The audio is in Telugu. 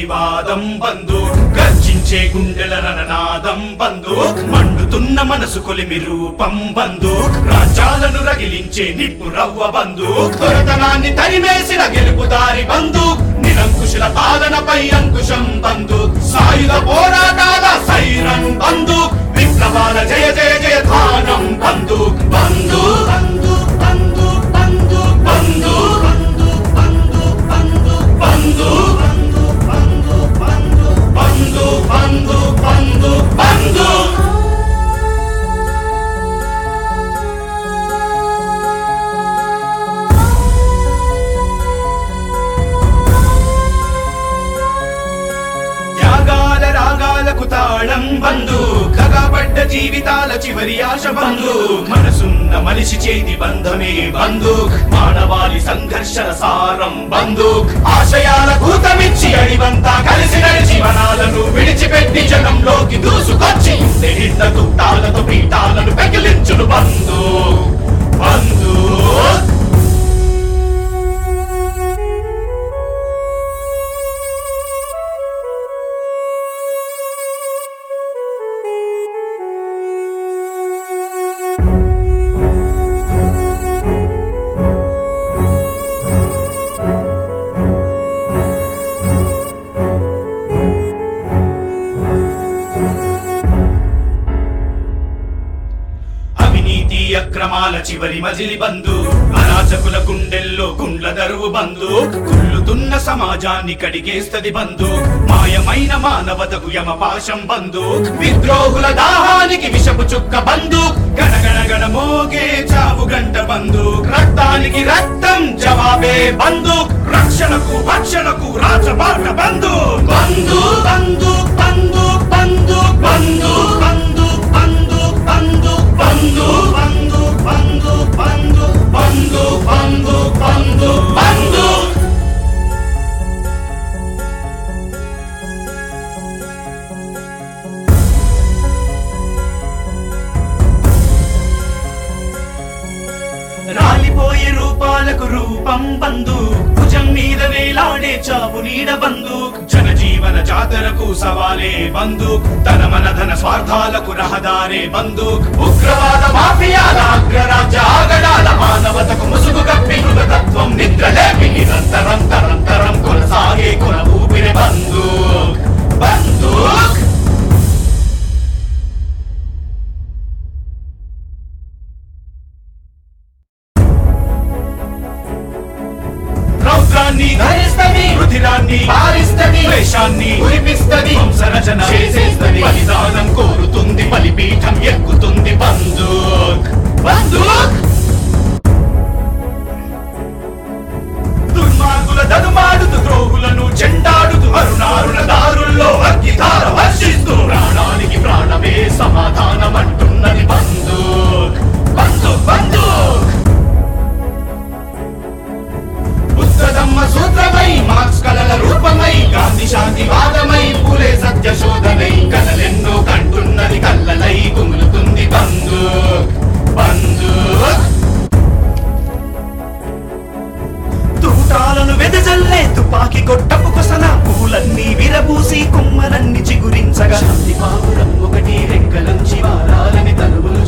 ప్రతివాదం బంధు గర్జించే గుండెల రణనాదం బంధు మండుతున్న మనసు కొలిమి రూపం బంధు రాజ్యాలను రగిలించే నిప్పు రవ్వ బంధు దొరతనాన్ని తరిమేసిన గెలుపుదారి బంధు నిరంకుశుల పాలనపై అంకుశం బంధు సాయుధ పోరాటాల సైరన్ బంధు విప్లవాల జయ జయ జయ ధానం బంధు బంధు బంధు బంధు బంధు బంధు బంధు బంధు బంధు బంధు బంధు బంధు బంధు బంధు త్యాగాల రాగాలకు తాళం బంధు కగబడ్డ జీవితాల చివరి ఆశ బంధు మనసున్న మనిషి చేతి బంధమే బంధు మానవాళి సంఘర్షణ సారం బంధు ఆశయాల కూతమిచ్చి అడివంతా కలిసి నడిచి వనాలను విడిచిపెట్టి జనంలోకి దూసుకొచ్చి నిహిత తుట్టాలతో పీఠాలను పెకిలించును బంధు బంధు అవినీతి అక్రమాల చివరి మజిలి బంధు అరాచకుల గుండెల్లో గుండ్ల దరువు బంధు కుళ్ళుతున్న సమాజాన్ని కడిగేస్తది బంధు మాయమైన మానవతకు యమపాశం బంధు విద్రోహుల దాహానికి విషపు చుక్క బంధు గణగణ గణ మోగే చావు గంట బంధు రక్తానికి రక్తం జవాబే బంధు రక్షణకు భక్షణకు రాచబాట బంధు బంధు బంధు బంధు బంధు బంధు బంధు బంధు బంధు బంధు బంధు బంధు బంధు బంధు బంధు బంధు బంధు రాలిపోయే రూపాలకు రూపం బంధు భుజం మీద వేలాడే చావు నీడ బంధు జనజీవన జాతరకు సవాలే బంధు తన మన ధన స్వార్థాలకు రహదారే బంధు ఉగ్రవాద మాఫియాల అగ్రరాజ్య ఆగడాల మానవతకు ముసుగు కప్పి మృగతత్వం నిద్రలేపి నిరంతరం తరంతరం కొనసాగే కొన ఊపిరి బంధు బంధు రౌద్రాన్ని ధరిస్తది రుధిరాన్ని పారిస్తది ద్వేషాన్ని కురిపిస్తది వంశరచన చేసేస్తది బలిదానం కోరుతుంది బలిపీఠం ఎక్కుతుంది బందూక్ బందూక్ దుర్మార్గుల దనుమాడుతూ ద్రోహులను చెండాడుతూ అరుణారుణ దారుల్లో అగ్గిధార వర్షిస్తూ ప్రాణానికి ప్రాణమే సమాధానం అంటున్నది బందూక్ బందూక్ బందూక్ బుద్ధధమ్మ సూత్రమై మార్క్స్ కలల రూపమై గాంధీ శాంతివాదమై పూలే సత్య శోధనై కలలెన్నో కంటున్నది కల్లలై కుములుతుంది బంధు బంధు తూటాలను వెదజల్లే తుపాకి కొట్టపు కొసన పూలన్నీ విరబూసి కొమ్మలన్నీ చిగురించగా శాంతి పావురం ఒకటి రెక్కలంచి వారాలని తలువులు